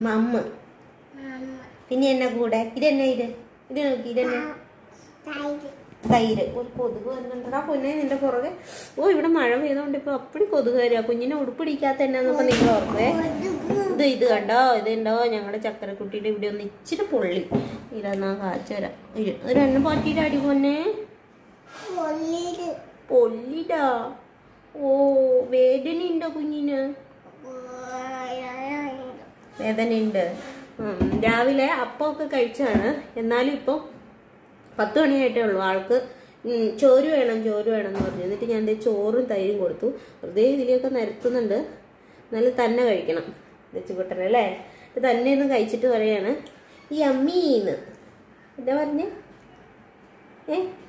മമ്മ പിന്നെ എന്നെ കൂടെ ഇതെന്നെ ഇത് ഇത് നോക്കി ഇതെന്നെ തൈര് ഒരു കൊതുക് വരുന്നുണ്ടടാ പൊന്നെ നിന്റെ പുറകെ ഓ ഇവിടെ മഴ പെയ്തോണ്ട് ഇപ്പൊ അപ്പടി കൊതുക് വരിക കുഞ്ഞിനെ ഉടുപ്പിടിക്കാത്ത എന്നാന്നപ്പോ നിങ്ങൾ ഓർക്കേ ഇത് ഇത് കണ്ടോ ഇത് ഉണ്ടോ ഞങ്ങളുടെ ചക്കരക്കുട്ടിയുടെ ഇവിടെ ഒന്ന് ഇച്ചിരി പൊള്ളി ഇതെന്നാ കാഴ്ച വരാം ഇത് ഒരു എണ്ണ പാട്ടിയുടെ അടി പൊന്നെ പൊല്ലിടാ ഓ വേദനയുണ്ടോ കുഞ്ഞിന് വേദനയുണ്ട് ഉം, രാവിലെ അപ്പമൊക്കെ കഴിച്ചാണ് എന്നാലും ഇപ്പം പത്ത് മണിയായിട്ടേ ഉള്ളൂ ആൾക്ക് ഉം, ചോറ് വേണം ചോറ് വേണം എന്ന് പറഞ്ഞു എന്നിട്ട് ഞാൻ ദേ ചോറും തൈരും കൊടുത്തു വെറുതെ ഇതിലെയൊക്കെ നിരത്തുന്നുണ്ട് എന്നാലും തന്നെ കഴിക്കണം വെച്ചുകൂട്ടൻ അല്ലേ ഇത് തന്നെ ഒന്ന് കഴിച്ചിട്ട് പറയാണ് ഈ അമ്മീന്ന് എന്താ പറഞ്ഞേ ഏ